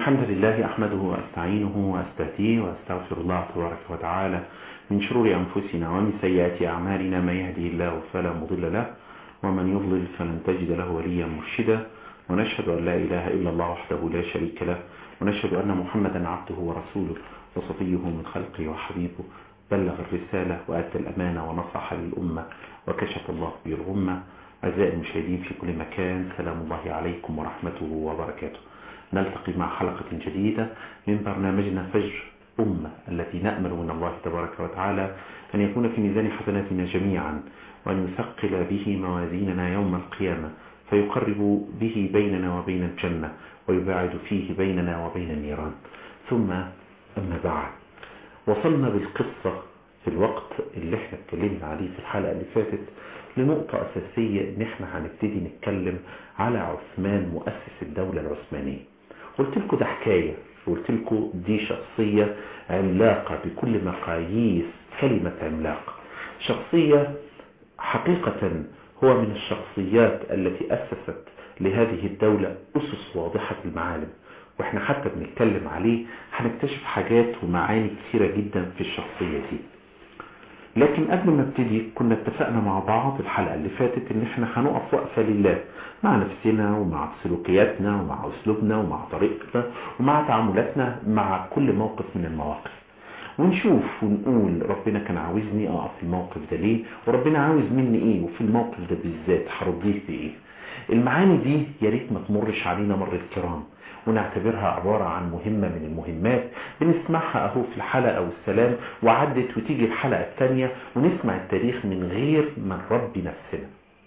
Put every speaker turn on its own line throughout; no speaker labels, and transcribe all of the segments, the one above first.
الحمد لله أحمده وأستعينه وأستهديه وأستغفر الله تبارك وتعالى من شرور أنفسنا ومن سيئات أعمالنا من يهدي الله فلا مضل له ومن يضلل فلن تجد له وليا مرشدا ونشهد أن لا إله إلا الله وحده لا شريك له ونشهد أن محمدا عبده ورسوله وصفيه من خلقه وحبيبه بلغ الرسالة وأدى الأمانة ونصح للأمة وكشف الله به الغمة أعزائي المشاهدين في كل مكان سلام الله عليكم ورحمته وبركاته نلتقي مع حلقة جديدة من برنامجنا فجر أمة التي نأمل من الله تبارك وتعالى أن يكون في ميزان حسناتنا جميعا وأن يثقل به موازيننا يوم القيامة فيقرب به بيننا وبين الجنة ويباعد فيه بيننا وبين النيران ثم أما بعد وصلنا بالقصة في الوقت اللي احنا اتكلمنا عليه في الحلقة اللي فاتت لنقطة أساسية ان احنا هنبتدي نتكلم على عثمان مؤسس الدولة العثمانية قلت لكم ده حكاية قلت لكم دي شخصية عملاقة بكل مقاييس كلمة عملاق شخصية حقيقة هو من الشخصيات التي أسست لهذه الدولة أسس واضحة المعالم واحنا حتى بنتكلم عليه هنكتشف حاجات ومعاني كثيرة جدا في الشخصية دي لكن قبل ما ابتدي كنا اتفقنا مع بعض الحلقة اللي فاتت ان احنا هنقف وقفة لله مع نفسنا ومع سلوكياتنا ومع اسلوبنا ومع طريقتنا ومع تعاملاتنا مع كل موقف من المواقف ونشوف ونقول ربنا كان عاوزني اقف في الموقف ده ليه وربنا عاوز مني ايه وفي الموقف ده بالذات هرضيه بايه المعاني دي يا ريت ما تمرش علينا مر الكرام ونعتبرها عبارة عن مهمة من المهمات بنسمعها اهو في الحلقة والسلام وعدت وتيجي الحلقة الثانية ونسمع التاريخ من غير ما نربي نفسنا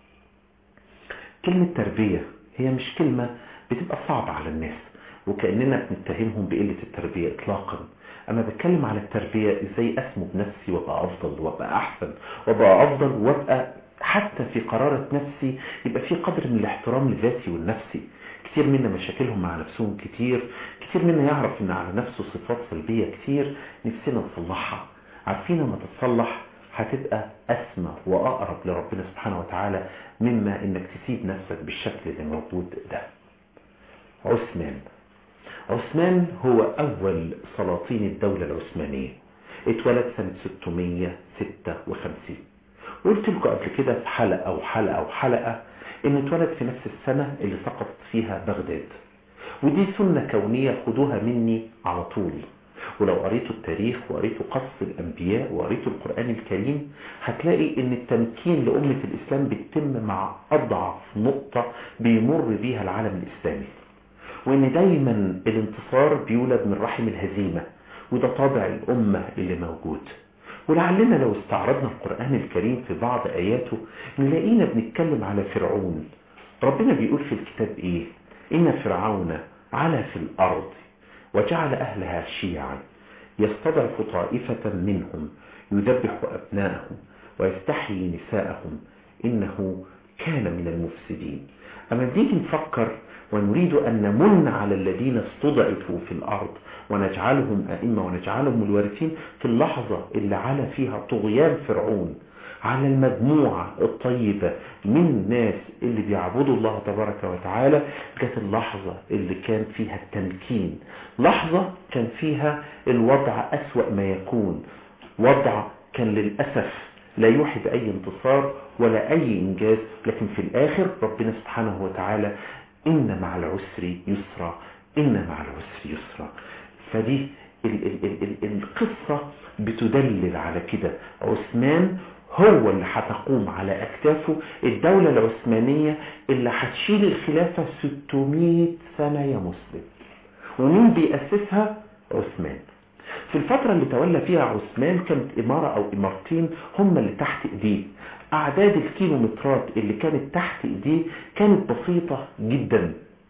كلمة تربية هي مش كلمة بتبقى صعبة على الناس وكأننا بنتهمهم بقلة التربية اطلاقا اما بتكلم على التربية ازاي اسمو بنفسي وابقى افضل وابقى احسن وابقى افضل وابقى حتى في قرارة نفسي يبقى في قدر من الاحترام لذاتي والنفسي كتير منا مشاكلهم مع نفسهم كتير كتير منا يعرف ان على نفسه صفات سلبية كتير نفسنا نصلحها عارفين لما تتصلح هتبقى أسمى وأقرب لربنا سبحانه وتعالى مما انك تسيب نفسك بالشكل اللي موجود ده عثمان عثمان هو أول سلاطين الدولة العثمانية اتولد سنة 656 وقلت لكم قبل كده في حلقة أو حلقة أو حلقة إنه اتولد في نفس السنة اللي سقطت فيها بغداد ودي سنة كونية خدوها مني على طول ولو قريتوا التاريخ وقريتوا قصص الأنبياء وقريتوا القرآن الكريم هتلاقي إن التمكين لأمة الإسلام بيتم مع أضعف نقطة بيمر بيها العالم الإسلامي وإن دايما الانتصار بيولد من رحم الهزيمة وده طابع الأمة اللي موجود ولعلنا لو استعرضنا القرآن الكريم في بعض آياته نلاقينا بنتكلم على فرعون ربنا بيقول في الكتاب إيه إن فرعون علا في الأرض وجعل أهلها شيعا يستضعف طائفة منهم يذبح أبناءهم ويستحيي نساءهم إنه كان من المفسدين أما نيجي نفكر ونريد أن نمن على الذين استضعفوا في الأرض ونجعلهم أئمة ونجعلهم الوارثين في اللحظة اللي على فيها طغيان فرعون على المجموعة الطيبة من ناس اللي بيعبدوا الله تبارك وتعالى كانت اللحظة اللي كان فيها التمكين لحظة كان فيها الوضع أسوأ ما يكون وضع كان للأسف لا يوحي بأي انتصار ولا أي إنجاز لكن في الآخر ربنا سبحانه وتعالى إن مع العسر يسرا إن مع العسر يسرا فدي ال ال ال ال القصة بتدلل على كده عثمان هو اللي هتقوم على أكتافه الدولة العثمانية اللي هتشيل الخلافة 600 سنة يا مسلم ومين بيأسسها عثمان في الفترة اللي تولى فيها عثمان كانت إمارة أو إمارتين هم اللي تحت إيديه أعداد الكيلومترات اللي كانت تحت إيديه كانت بسيطة جدا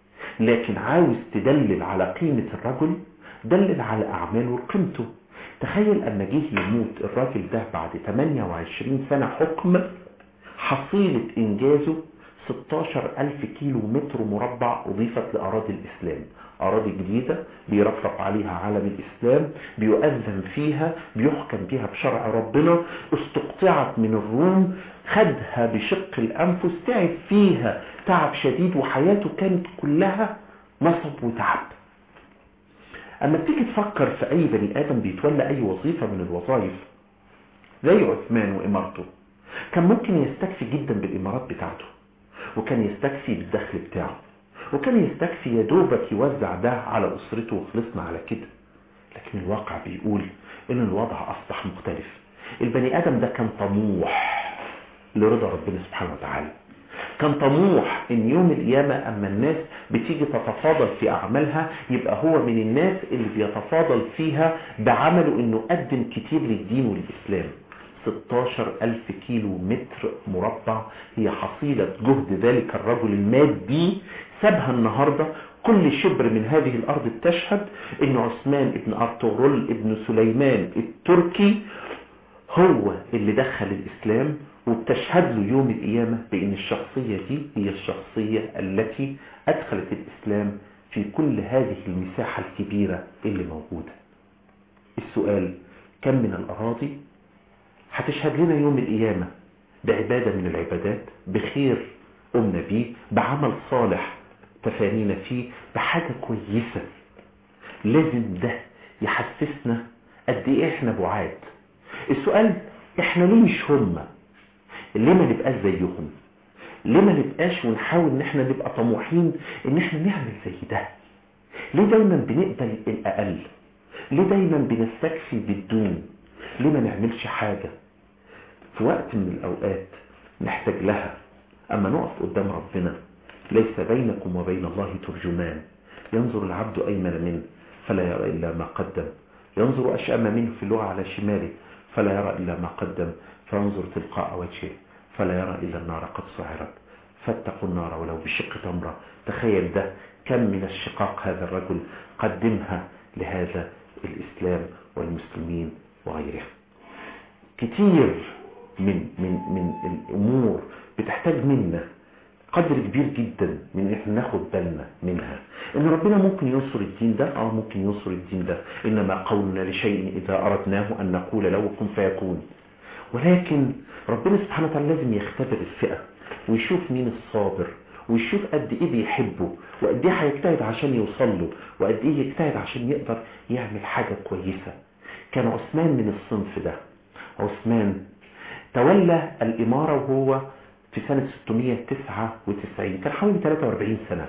لكن عاوز تدلل على قيمة الرجل دلل على أعماله وقيمته تخيل أن جه يموت الراجل ده بعد 28 سنة حكم حصيلة إنجازه 16 ألف كيلو متر مربع أضيفت لأراضي الإسلام أراضي جديدة بيرفرق عليها عالم الإسلام بيؤذن فيها بيحكم بها بشرع ربنا استقطعت من الروم خدها بشق الأنفس تعب فيها تعب شديد وحياته كانت كلها نصب وتعب اما تيجي تفكر في اي بني ادم بيتولى اي وظيفة من الوظائف زي عثمان وامارته كان ممكن يستكفي جدا بالامارات بتاعته وكان يستكفي بالدخل بتاعه وكان يستكفي يا دوبك يوزع ده على اسرته وخلصنا على كده لكن الواقع بيقول ان الوضع اصبح مختلف البني ادم ده كان طموح لرضا ربنا سبحانه وتعالى كان طموح ان يوم القيامة اما الناس بتيجي تتفاضل في اعمالها يبقى هو من الناس اللي بيتفاضل فيها بعمله انه قدم كتير للدين والاسلام 16 ألف كيلو متر مربع هي حصيلة جهد ذلك الرجل المادي سابها النهاردة كل شبر من هذه الأرض تشهد أن عثمان ابن أرطغرل ابن سليمان التركي هو اللي دخل الإسلام وبتشهد له يوم القيامة بأن الشخصية دي هي الشخصية التي أدخلت الإسلام في كل هذه المساحة الكبيرة اللي موجودة السؤال كم من الأراضي هتشهد لنا يوم القيامة بعبادة من العبادات بخير قمنا بيه بعمل صالح تفانينا فيه بحاجة كويسة لازم ده يحسسنا قد ايه احنا بعاد السؤال احنا ليه مش هم ليه ما نبقاش زيهم ليه ما نبقاش ونحاول ان احنا نبقى طموحين ان احنا نعمل زي ده ليه دايما بنقبل الاقل ليه دايما بنستكفي بالدون ليه ما نعملش حاجة في وقت من الاوقات نحتاج لها اما نقف قدام ربنا ليس بينكم وبين الله ترجمان ينظر العبد ايمن منه فلا يرى الا ما قدم ينظر اشأم منه في اللغة على شماله فلا يرى الا ما قدم فينظر تلقاء وجهه فلا يرى الا النار قد سعرت فاتقوا النار ولو بشق تمرة تخيل ده كم من الشقاق هذا الرجل قدمها لهذا الإسلام والمسلمين وغيرها كتير من, من, من الأمور بتحتاج منا قدر كبير جدا من ان احنا ناخد بالنا منها ان ربنا ممكن ينصر الدين ده اه ممكن ينصر الدين ده انما قولنا لشيء اذا اردناه ان نقول له كن فيكون ولكن ربنا سبحانه وتعالى لازم يختبر الفئة ويشوف مين الصابر ويشوف قد ايه بيحبه وقد ايه هيجتهد عشان يوصل له وقد ايه يجتهد عشان يقدر يعمل حاجة كويسة كان عثمان من الصنف ده عثمان تولى الامارة وهو في سنة 699 كان حوالي 43 سنة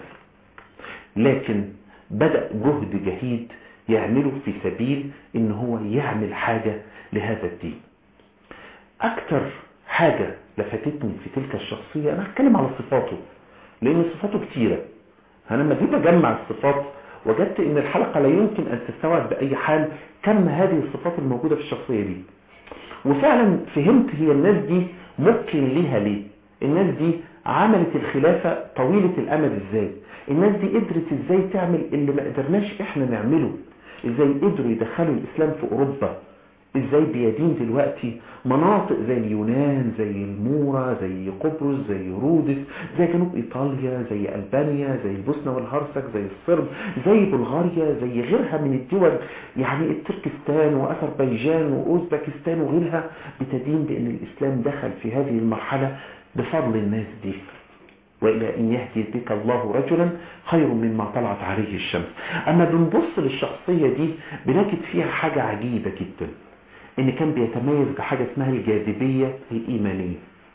لكن بدأ جهد جهيد يعمله في سبيل ان هو يعمل حاجة لهذا الدين اكتر حاجة لفتتني في تلك الشخصية انا هتكلم على صفاته لان صفاته كتيرة انا لما جيت اجمع الصفات وجدت ان الحلقة لا يمكن ان تستوعب باي حال كم هذه الصفات الموجودة في الشخصية دي وفعلا فهمت هي الناس دي ممكن ليها ليه الناس دي عملت الخلافة طويلة الامد ازاي الناس دي قدرت ازاي تعمل اللي ما قدرناش احنا نعمله ازاي قدروا يدخلوا الاسلام في اوروبا ازاي بيدين دلوقتي مناطق زي اليونان زي المورا زي قبرص زي رودس زي جنوب ايطاليا زي البانيا زي البوسنة والهرسك زي الصرب زي بلغاريا زي غيرها من الدول يعني التركستان واذربيجان واوزبكستان وغيرها بتدين بان الاسلام دخل في هذه المرحلة بفضل الناس دي وإلى أن يهدي بك الله رجلا خير مما طلعت عليه الشمس أما بنبص للشخصية دي بنجد فيها حاجة عجيبة جدا ان كان بيتميز بحاجة اسمها الجاذبية الإيمانية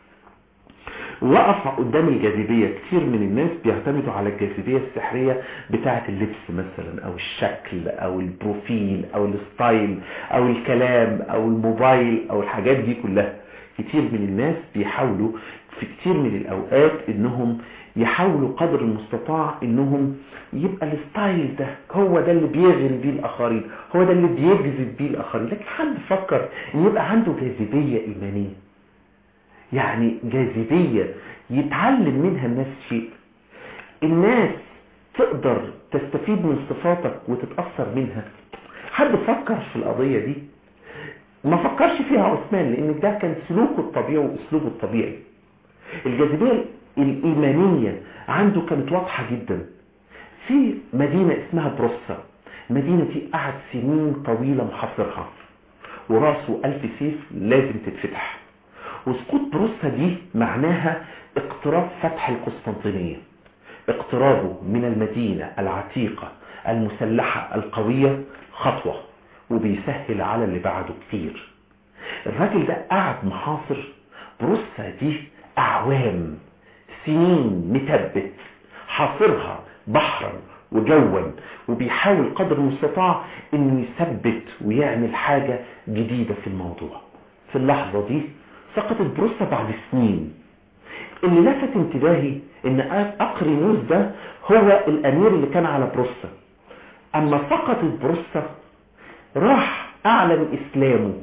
وقف قدام الجاذبية كتير من الناس بيعتمدوا على الجاذبية السحرية بتاعة اللبس مثلا او الشكل او البروفيل او الستايل او الكلام او الموبايل او الحاجات دي كلها كتير من الناس بيحاولوا في كتير من الاوقات انهم يحاولوا قدر المستطاع انهم يبقى الستايل ده هو ده اللي بيغري بيه الاخرين هو ده اللي بيجذب بيه الاخرين لكن حد فكر ان يبقى عنده جاذبية ايمانية يعني جاذبية يتعلم منها الناس شيء الناس تقدر تستفيد من صفاتك وتتأثر منها حد فكر في القضية دي ما فكرش فيها عثمان لان ده كان سلوكه الطبيعي واسلوبه الطبيعي الجاذبية الإيمانية عنده كانت واضحة جدا في مدينة اسمها بروسا المدينة دي قعد سنين طويلة محاصرها وراسه ألف سيف لازم تتفتح وسقوط بروسا دي معناها اقتراب فتح القسطنطينية اقترابه من المدينة العتيقة المسلحة القوية خطوة وبيسهل على اللي بعده كتير الراجل ده قعد محاصر بروسا دي أعوام سنين متبت حاصرها بحرا وجوا وبيحاول قدر المستطاع انه يثبت ويعمل حاجة جديدة في الموضوع في اللحظة دي سقطت بروسا بعد سنين اللي لفت انتباهي ان اقرينوس ده هو الامير اللي كان على بروسا اما سقطت بروسا راح اعلن اسلامه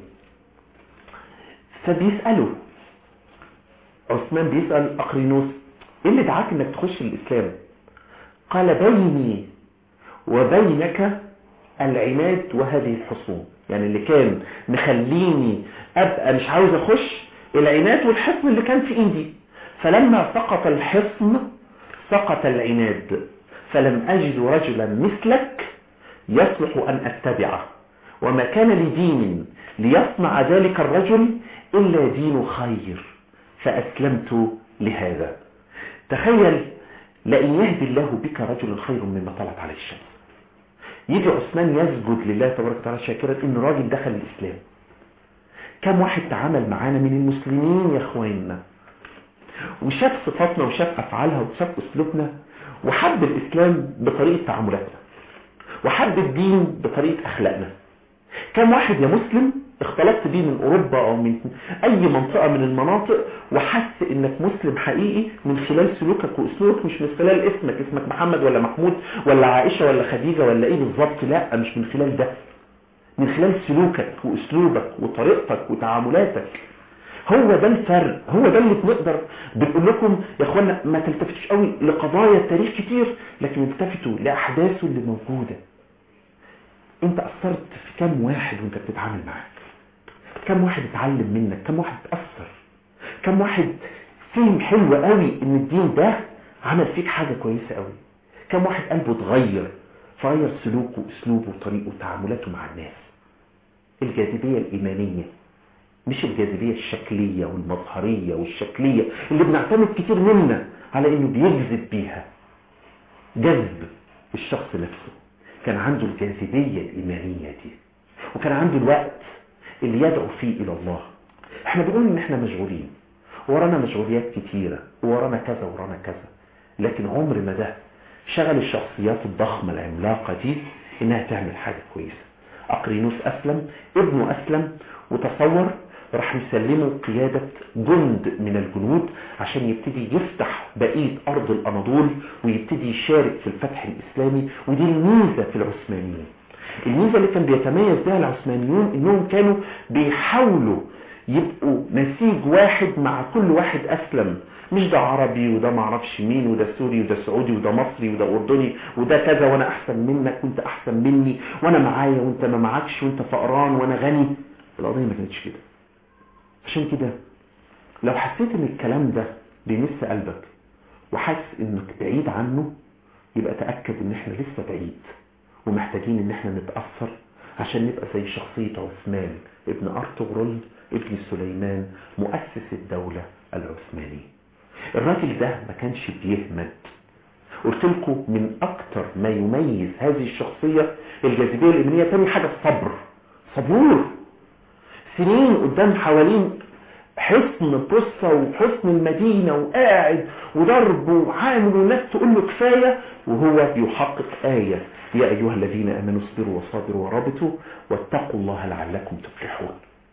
فبيسأله عثمان بيسأل اقرينوس ايه اللي دعاك انك تخش الاسلام قال بيني وبينك العناد وهذه الحصون يعني اللي كان مخليني ابقى مش عاوز اخش العناد والحصن اللي كان في ايدي فلما سقط الحصن سقط العناد فلم اجد رجلا مثلك يصلح ان اتبعه وما كان لدين ليصنع ذلك الرجل الا دين خير فاسلمت لهذا تخيل لأن يهدي الله بك رجل خير مما طلعت عليه الشمس يجي عثمان يسجد لله تبارك وتعالى شاكرا ان راجل دخل الاسلام كم واحد تعامل معانا من المسلمين يا اخواننا وشاف صفاتنا وشاف افعالها وشاف اسلوبنا وحب الاسلام بطريقه تعاملاتنا وحب الدين بطريقه اخلاقنا كم واحد يا مسلم اختلطت بيه من اوروبا او من اي منطقة من المناطق وحس انك مسلم حقيقي من خلال سلوكك واسلوبك مش من خلال اسمك اسمك محمد ولا محمود ولا عائشة ولا خديجة ولا ايه بالظبط لا مش من خلال ده من خلال سلوكك واسلوبك وطريقتك وتعاملاتك هو ده الفرق هو ده اللي بنقدر بنقول لكم يا اخوانا ما تلتفتوش قوي لقضايا التاريخ كتير لكن التفتوا لاحداثه اللي موجوده انت اثرت في كم واحد وانت بتتعامل معاه كم واحد اتعلم منك كم واحد اتأثر كم واحد فهم حلو قوي ان الدين ده عمل فيك حاجة كويسة قوي كم واحد قلبه اتغير فغير سلوكه واسلوبه وطريقه وتعاملاته مع الناس الجاذبية الإيمانية مش الجاذبية الشكلية والمظهرية والشكلية اللي بنعتمد كتير منا على انه بيجذب بيها جذب الشخص نفسه كان عنده الجاذبية الإيمانية دي وكان عنده الوقت اللي يدعو فيه إلى الله احنا بنقول ان احنا مشغولين ورانا مشغوليات كتيرة ورانا كذا ورانا كذا لكن عمر ما ده شغل الشخصيات الضخمة العملاقة دي انها تعمل حاجة كويسة اقرينوس اسلم ابنه اسلم وتصور راح يسلمه قيادة جند من الجنود عشان يبتدي يفتح بقية أرض الأناضول ويبتدي يشارك في الفتح الإسلامي ودي الميزة في العثمانيين الميزة اللي كان بيتميز بها العثمانيون انهم كانوا بيحاولوا يبقوا نسيج واحد مع كل واحد اسلم مش ده عربي وده معرفش مين وده سوري وده سعودي وده مصري وده اردني وده كذا وانا احسن منك وانت احسن مني وانا معايا وانت ما معكش وانت فقران وانا غني القضية ما كانتش كده عشان كده لو حسيت ان الكلام ده بيمس قلبك وحاسس انك بعيد عنه يبقى تأكد ان احنا لسه بعيد ومحتاجين ان احنا نتأثر عشان نبقى زي شخصية عثمان ابن أرطغرل ابن سليمان مؤسس الدولة العثمانية الراجل ده ما كانش بيهمد قلت لكم من اكتر ما يميز هذه الشخصية الجاذبية الإيمانية تاني حاجة الصبر صبور سنين قدام حوالين حصن بصة وحصن المدينة وقاعد وضرب وعامل والناس تقول له كفاية وهو بيحقق آية يا أيها الذين أمنوا اصبروا وصابروا ورابطوا واتقوا الله لعلكم تفلحون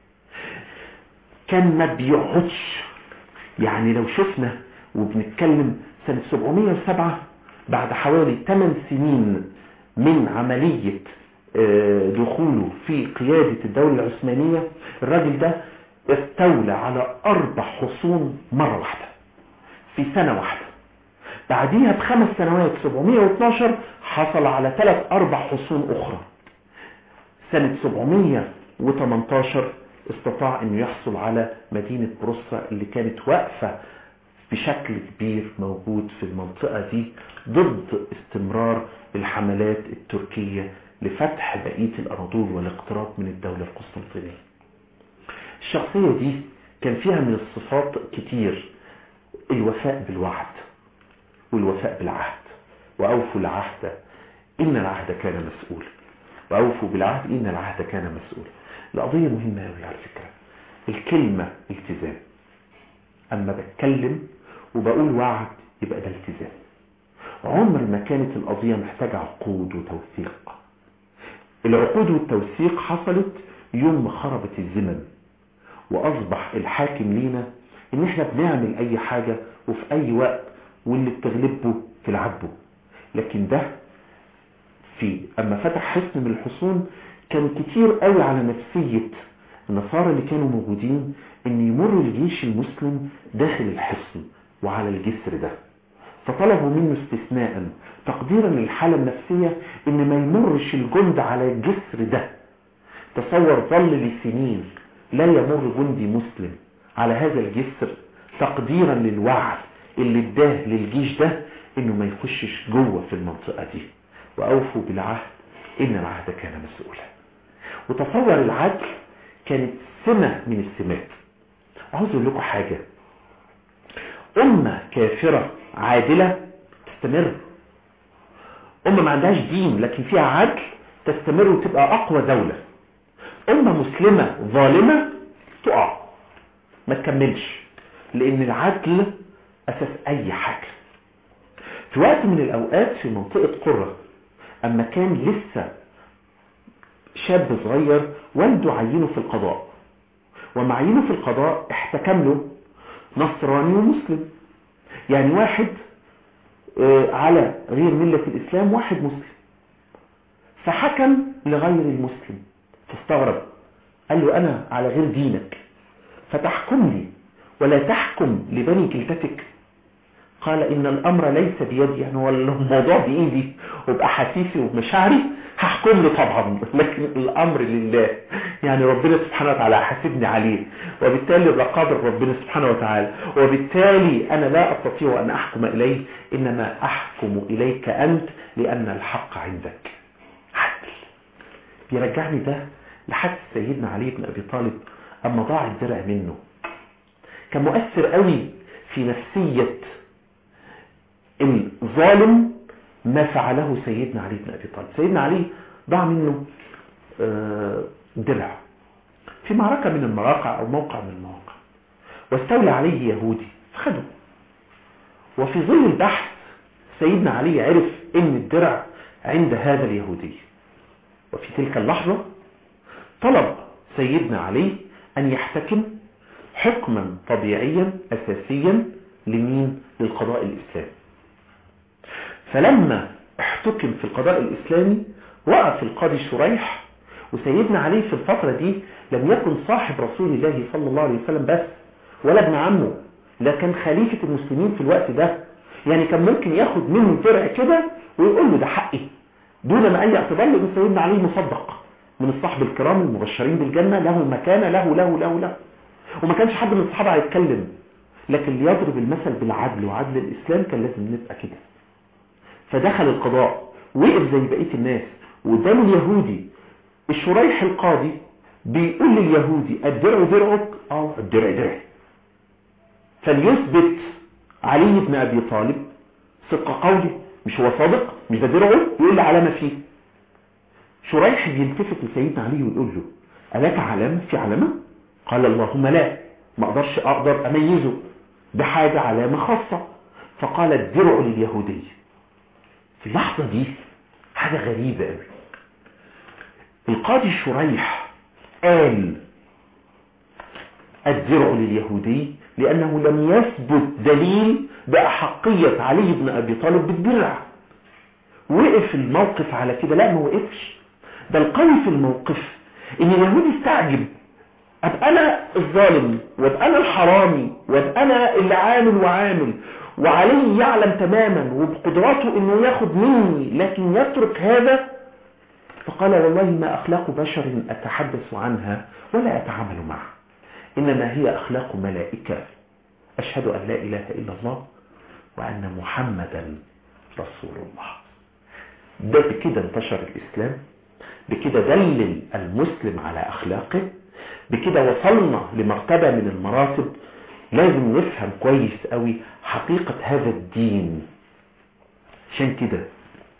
كان ما بيقعدش يعني لو شفنا وبنتكلم سنة 707 بعد حوالي 8 سنين من عملية دخوله في قيادة الدولة العثمانية الراجل ده استولى على أربع حصون مرة واحدة في سنة واحدة بعديها بخمس سنوات 712 حصل على ثلاث أربع حصون أخرى سنة 718 استطاع أنه يحصل على مدينة بروسا اللي كانت واقفة بشكل كبير موجود في المنطقة دي ضد استمرار الحملات التركية لفتح بقية الأناضول والاقتراب من الدولة القسطنطينية الشخصية دي كان فيها من الصفات كتير الوفاء بالوعد والوفاء بالعهد وأوفوا العهد إن العهد كان مسؤولا وأوفوا بالعهد إن العهد كان مسؤولا القضية مهمة أوي على فكرة الكلمة التزام أما بتكلم وبقول وعد يبقى ده التزام عمر ما كانت القضية محتاجة عقود وتوثيق العقود والتوثيق حصلت يوم ما خربت الزمن وأصبح الحاكم لينا إن إحنا بنعمل أي حاجة وفي أي وقت واللي بتغلبه تلعبه لكن ده في أما فتح حصن من الحصون كان كتير قوي على نفسية النصارى اللي كانوا موجودين ان يمر الجيش المسلم داخل الحصن وعلى الجسر ده فطلبوا منه استثناء تقديرا للحالة النفسية ان ما يمرش الجند على الجسر ده تصور ظل لسنين لا يمر جندي مسلم على هذا الجسر تقديرا للوعد اللي اداه للجيش ده انه ما يخشش جوه في المنطقة دي واوفوا بالعهد ان العهد كان مسؤولا وتصور العدل كانت سمة من السمات عاوز اقول لكم حاجة أمة كافرة عادلة تستمر أمة ما عندهاش دين لكن فيها عدل تستمر وتبقى أقوى دولة أمة مسلمة ظالمة تقع ما تكملش لأن العدل أساس أي حاجة في وقت من الأوقات في منطقة قرة أما كان لسه شاب صغير والده عينه في القضاء ومع عينه في القضاء احتكم له نصراني ومسلم يعني واحد على غير ملة الإسلام واحد مسلم فحكم لغير المسلم فاستغرب قال له أنا على غير دينك فتحكم لي ولا تحكم لبني جلدتك قال إن الأمر ليس بيدي يعني هو الموضوع بإيدي وبأحاسيسي وبمشاعري هحكم له طبعا لكن الأمر لله يعني ربنا سبحانه وتعالى حاسبني عليه وبالتالي الرقابة ربنا سبحانه وتعالى وبالتالي أنا لا أستطيع أن أحكم إليه إنما أحكم إليك أنت لأن الحق عندك عدل بيرجعني ده لحد سيدنا علي بن أبي طالب أما ضاع الدرع منه كان مؤثر قوي في نفسية الظالم ما فعله سيدنا علي بن أبي طالب سيدنا علي ضاع منه درع في معركة من المواقع أو موقع من المواقع واستولى عليه يهودي فخده وفي ظل البحث سيدنا علي عرف ان الدرع عند هذا اليهودي وفي تلك اللحظة طلب سيدنا علي أن يحتكم حكما طبيعيا أساسيا لمين للقضاء الإسلامي فلما احتكم في القضاء الإسلامي وقف القاضي شريح وسيدنا علي في الفترة دي لم يكن صاحب رسول الله صلى الله عليه وسلم بس ولا ابن عمه ده كان خليفة المسلمين في الوقت ده يعني كان ممكن ياخد منه درع كده ويقول له ده حقي دون ما أي اعتبار لأن سيدنا علي مصدق من الصحب الكرام المبشرين بالجنة له مكانة له له له له وما كانش حد من الصحابة هيتكلم لكن اللي يضرب المثل بالعدل وعدل الإسلام كان لازم نبقى كده فدخل القضاء وقف زي بقية الناس وقدام اليهودي الشريح القاضي بيقول لليهودي الدرع درعك اه الدرع درعي فليثبت علي بن ابي طالب صدق قولي مش هو صادق مش ده درعه يقول لي علامه فيه شريح بيلتفت لسيدنا علي ويقول له ألك علامة في علامة قال اللهم لا ما اقدرش اقدر اميزه ده حاجة علامة خاصة فقال الدرع لليهودي في اللحظة دي حاجة غريبة قوي القاضي شريح قال الدرع لليهودي لأنه لم يثبت دليل بأحقية علي بن أبي طالب بالدرع وقف الموقف على كده لا ما وقفش ده القوي في الموقف ان اليهودي استعجب ابقى انا الظالم وابقى انا الحرامي وابقى انا اللي عامل وعامل وعليه يعلم تماما وبقدراته انه ياخد مني لكن يترك هذا فقال والله ما اخلاق بشر اتحدث عنها ولا اتعامل معها انما هي اخلاق ملائكة اشهد ان لا اله الا الله وان محمدا رسول الله ده بكده انتشر الاسلام بكده دلل المسلم على اخلاقه بكده وصلنا لمرتبة من المراتب لازم نفهم كويس قوي حقيقة هذا الدين عشان كده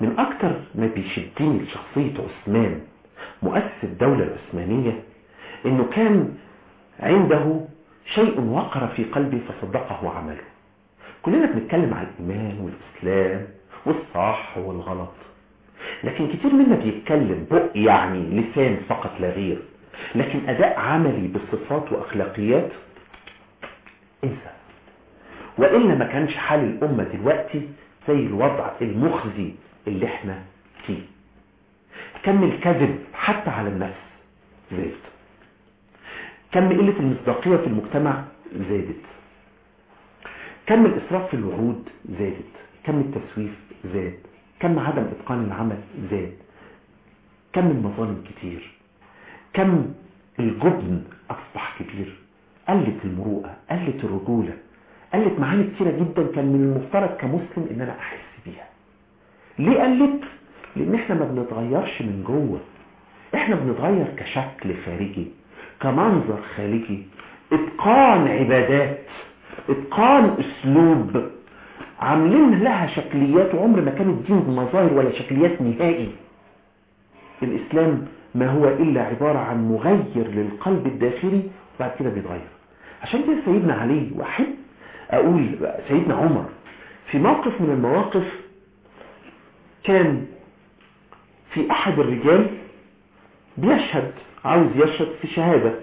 من اكتر ما بيشدني لشخصية عثمان مؤسس الدولة العثمانية انه كان عنده شيء وقر في قلبي فصدقه عمله كلنا بنتكلم عن الايمان والاسلام والصح والغلط لكن كتير منا بيتكلم بق يعني لسان فقط لا غير لكن اداء عملي بالصفات واخلاقيات انسى وإلا ما كانش حال الأمة دلوقتي زي الوضع المخزي اللي احنا فيه كم الكذب حتى على النفس زاد كم قلة المصداقية في المجتمع زادت كم الإسراف في الوعود زادت كم التسويف زاد كم عدم إتقان العمل زاد كم المظالم كتير كم الجبن أصبح كبير قلت المروءة قلت الرجولة قلت معاني كتيرة جدا كان من المفترض كمسلم ان انا احس بيها ليه قلت لان احنا ما بنتغيرش من جوه احنا بنتغير كشكل خارجي كمنظر خارجي اتقان عبادات اتقان اسلوب عاملين لها شكليات وعمر ما كان الدين مظاهر ولا شكليات نهائي الاسلام ما هو الا عبارة عن مغير للقلب الداخلي وبعد كده بيتغير عشان كده سيدنا علي واحب اقول سيدنا عمر في موقف من المواقف كان في احد الرجال بيشهد عاوز يشهد في شهادة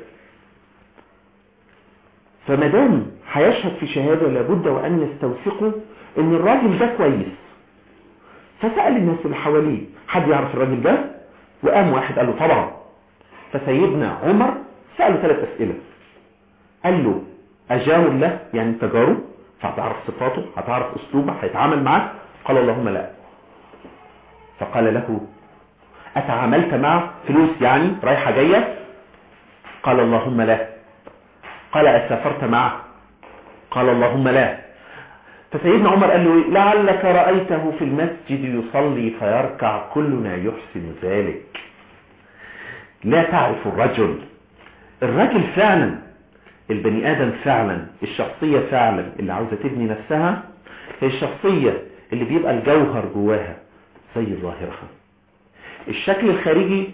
فمدام هيشهد في شهادة لابد وان يستوثقوا ان الراجل ده كويس فسأل الناس اللي حواليه حد يعرف الراجل ده وقام واحد قال له طبعا فسيدنا عمر سأله ثلاث اسئلة قال له أجاور له يعني تجارب فهتعرف صفاته هتعرف أسلوبه هيتعامل معك قال اللهم لا فقال له أتعاملت مع فلوس يعني رايحة جاية قال اللهم لا قال أسافرت معه قال اللهم لا فسيدنا عمر قال له لعلك رأيته في المسجد يصلي فيركع كلنا يحسن ذلك لا تعرف الرجل الرجل فعلا البني آدم فعلا الشخصية فعلا اللي عاوزة تبني نفسها هي الشخصية اللي بيبقى الجوهر جواها زي ظاهرها الشكل الخارجي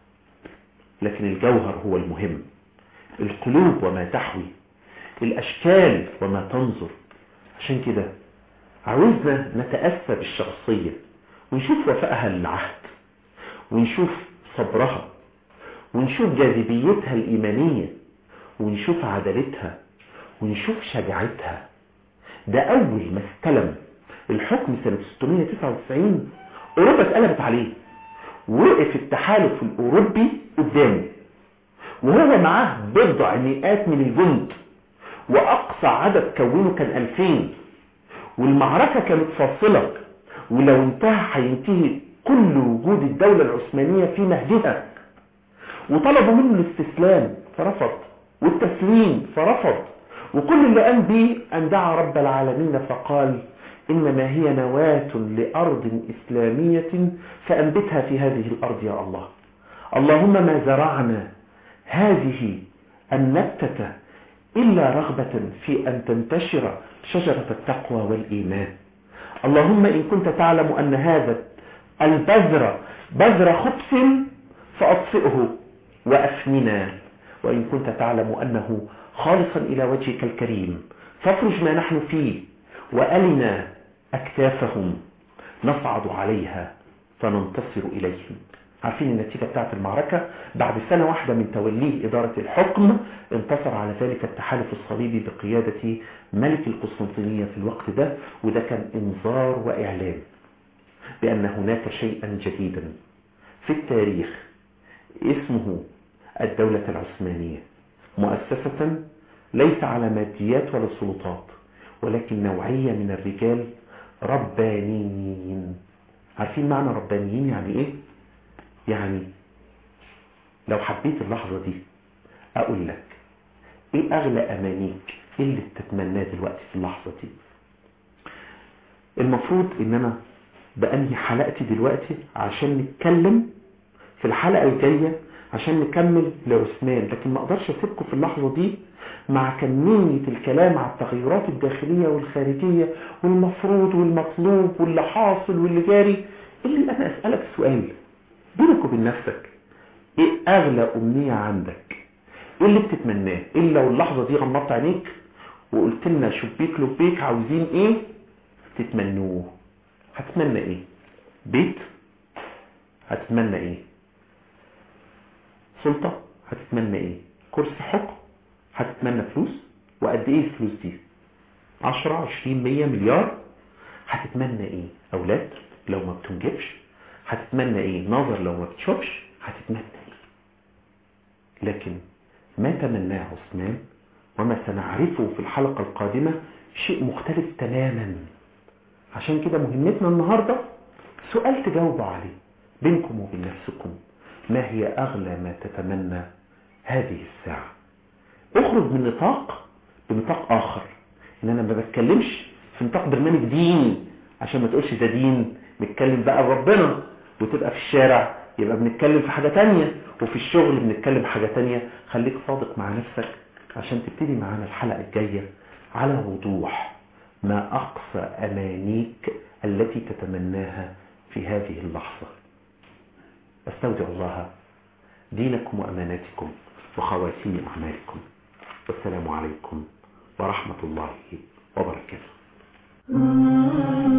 لكن الجوهر هو المهم القلوب وما تحوي الأشكال وما تنظر عشان كده عاوزنا نتأسى بالشخصية ونشوف وفائها للعهد ونشوف صبرها ونشوف جاذبيتها الإيمانية ونشوف عدالتها ونشوف شجاعتها ده أول ما استلم الحكم سنة 699 أوروبا اتقلبت عليه وقف التحالف الأوروبي قدامه وهو معاه بضع مئات من الجند وأقصى عدد كونه كان 2000 والمعركة كانت فاصلة ولو انتهى هينتهي كل وجود الدولة العثمانية في مهدها وطلبوا منه الاستسلام فرفض والتسليم فرفض وكل اللي قام به أن دعا رب العالمين فقال إنما هي نواة لأرض إسلامية فأنبتها في هذه الأرض يا الله اللهم ما زرعنا هذه النبتة إلا رغبة في أن تنتشر شجرة التقوى والإيمان اللهم إن كنت تعلم أن هذا البذر بذر خبث فأطفئه وأفننا وإن كنت تعلم أنه خالصا إلى وجهك الكريم فافرج ما نحن فيه وألنا أكتافهم نصعد عليها فننتصر إليهم عارفين النتيجة بتاعت المعركة بعد سنة واحدة من توليه إدارة الحكم انتصر على ذلك التحالف الصليبي بقيادة ملك القسطنطينية في الوقت ده وده كان انذار وإعلان بأن هناك شيئا جديدا في التاريخ اسمه الدولة العثمانية مؤسسة ليس على ماديات ولا سلطات ولكن نوعية من الرجال ربانيين عارفين معنى ربانيين يعني ايه يعني لو حبيت اللحظة دي اقول لك ايه اغلى امانيك ايه اللي تتمناه دلوقتي في اللحظة دي المفروض ان انا بأنهي حلقتي دلوقتي عشان نتكلم في الحلقة الجاية عشان نكمل لعثمان لكن ما اقدرش اسيبكم في اللحظة دي مع كمية الكلام على التغيرات الداخلية والخارجية والمفروض والمطلوب واللي حاصل واللي جاري قل لي انا اسألك سؤال بينك وبين نفسك ايه اغلى امنية عندك ايه اللي بتتمناه ايه لو اللحظة دي غمضت عينيك وقلت لنا شبيك لبيك عاوزين ايه تتمنوه هتتمنى ايه بيت هتتمنى ايه سلطة هتتمنى ايه كرسي حكم هتتمنى فلوس وقد ايه الفلوس دي عشرة عشرين مية مليار هتتمنى ايه اولاد لو ما بتنجبش هتتمنى ايه نظر لو ما بتشوفش هتتمنى ايه لكن ما تمناه عثمان وما سنعرفه في الحلقة القادمة شيء مختلف تماما عشان كده مهمتنا النهاردة سؤال تجاوبوا عليه بينكم وبين نفسكم ما هي أغلى ما تتمنى هذه الساعة اخرج من نطاق بنطاق آخر إن أنا ما بتكلمش في نطاق برنامج ديني عشان ما تقولش ده دين نتكلم بقى بربنا وتبقى في الشارع يبقى بنتكلم في حاجة تانية وفي الشغل بنتكلم حاجة تانية خليك صادق مع نفسك عشان تبتدي معانا الحلقة الجاية على وضوح ما أقصى أمانيك التي تتمناها في هذه اللحظة استودع الله دينكم وأماناتكم وخواتيم أعمالكم والسلام عليكم ورحمة الله وبركاته